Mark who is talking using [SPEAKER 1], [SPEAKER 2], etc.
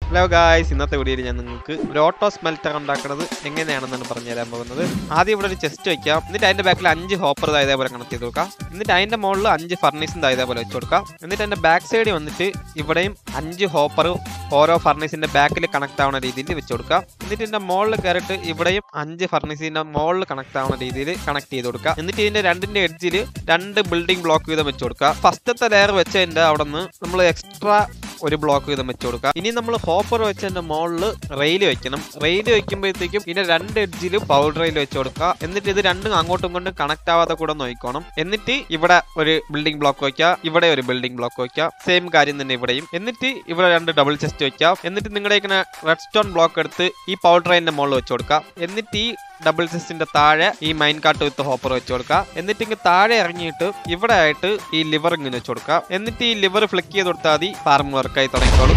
[SPEAKER 1] hello guys ഇന്നത്തെ വീഡിയോയിൽ ഞാൻ നിങ്ങൾക്ക് ഒരു ഓട്ടോ സ്മെൽറ്റർ ഉണ്ടാക്കുന്നത് എങ്ങനെയാണെന്നാണ് പറഞ്ഞു തരാൻ പോകുന്നത് ആദ്യം ഇവിടെ ഒരു ചെസ്റ്റ് വെക്കാം എന്നിട്ട് അതിന്റെ ബാക്കിൽ അഞ്ച് ഹോപ്പർ ഇതേപോലെ കണക്ട് ചെയ്ത് കൊടുക്കാം എന്നിട്ട് അതിന്റെ മുകളിൽ അഞ്ച് ഫർണീസും ഇതേപോലെ വെച്ച് കൊടുക്കാം എന്നിട്ട് അതിന്റെ ബാക്ക് സൈഡിൽ വന്നിട്ട് ഇവിടെയും അഞ്ച് ഹോപ്പർ ഓരോ ഫർണീസിന്റെ ബാക്കിൽ കണക്ട് ആവുന്ന രീതിയിൽ വെച്ച് കൊടുക്കാം എന്നിട്ട് ഇതിന്റെ മുകളിൽ കയറിയിട്ട് ഇവിടെയും അഞ്ച് ഫർണീസിന്റെ മുകളിൽ കണക്ട് ആവുന്ന രീതിയിൽ കണക്ട് ചെയ്ത് കൊടുക്കുക എന്നിട്ട് ഇതിന്റെ രണ്ടിന്റെ എഡ്ജിൽ രണ്ട് ബിൽഡിംഗ് ബ്ലോക്ക് വീതം വെച്ച് കൊടുക്കുക ഫസ്റ്റത്തെ ലെയർ വെച്ചതിന്റെ അവിടെ നിന്ന് നമ്മൾ എക്സ്ട്രാ ഒരു ബ്ലോക്ക് വീതം വെച്ച് കൊടുക്കുക ഇനി നമ്മൾ ഹോപ്പർ വെച്ചതിന്റെ മുകളിൽ റെയിൽ വെക്കണം റെയിൽ വെക്കുമ്പോഴത്തേക്കും ഇതിന്റെ രണ്ട് എഡ്ജിൽ പവർ റെയിൽ വെച്ച് കൊടുക്കുക എന്നിട്ട് ഇത് രണ്ടും അങ്ങോട്ടും ഇങ്ങോട്ടും കണക്ട് ആവാതെ കൂടെ നോക്കണം എന്നിട്ട് ഇവിടെ ഒരു ബിൽഡിംഗ് ബ്ലോക്ക് വെക്കുക ഇവിടെ ഒരു ബിൽഡിംഗ് ബ്ലോക്ക് വെക്കുക സെയിം കാര്യം തന്നെ ഇവിടെയും എന്നിട്ട് ഇവിടെ രണ്ട് ഡബിൾ ചെസ്റ്റ് വെക്കാം എന്നിട്ട് നിങ്ങളുടെ ഇങ്ങനെ റെഡ് സ്റ്റോൺ ബ്ലോക്ക് എടുത്ത് ഈ പവർ ട്രെയിനിന്റെ മുകളിൽ വെച്ച് കൊടുക്കാം എന്നിട്ട് ഈ ഡബിൾ സിക്സിന്റെ താഴെ ഈ മൈൻ കാട്ട് വിത്ത് ഹോപ്പർ വെച്ച് കൊടുക്കുക എന്നിട്ട് ഇങ്ങ് താഴെ ഇറങ്ങിയിട്ട് ഇവിടെ ആയിട്ട് ഈ ലിവർ ഇങ്ങനെ വെച്ച് കൊടുക്കുക എന്നിട്ട് ഈ ലിവർ ഫ്ലിക്ക് ചെയ്ത് കൊടുത്താൽ മതി ഫാർം വർക്കായി തുടങ്ങിക്കോളും